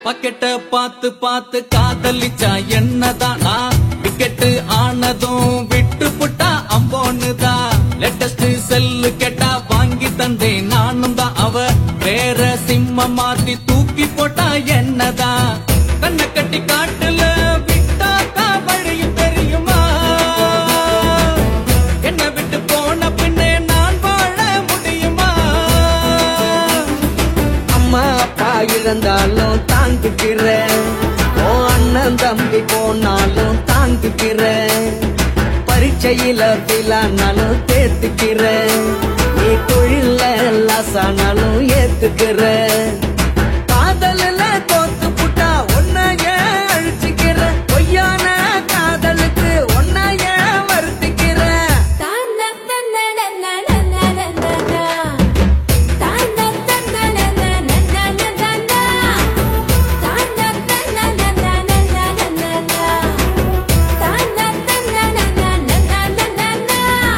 பக்கெட்ட பார்த்து பார்த்து காதலிச்சா என்னதான் நான் விக்கெட்டு ஆனதும் விட்டு புட்டா அம்போன்னுதான் லேட்டஸ்ட் செல்லு கேட்டா வாங்கி தந்தேன் நானும் தான் அவ வேற சிம்ம மாத்தி தூக்கி போட்டா என்னதான் கண்ணை கட்டி காட்டுல விட்டாக்கா வழியும் தெரியுமா என்ன விட்டு போன பின்னே நான் வாழ முடியுமா அம்மா அப்பா இழந்தாலும் தாங்கிக்கிறேன் ஓ அண்ணன் தம்பி போனாலும் தாங்கிக்கிறேன் பரீட்சையில பிலானாலும் தேத்துக்கிறேன் நீ தொழில லாசானாலும் ஏத்துக்கிறேன்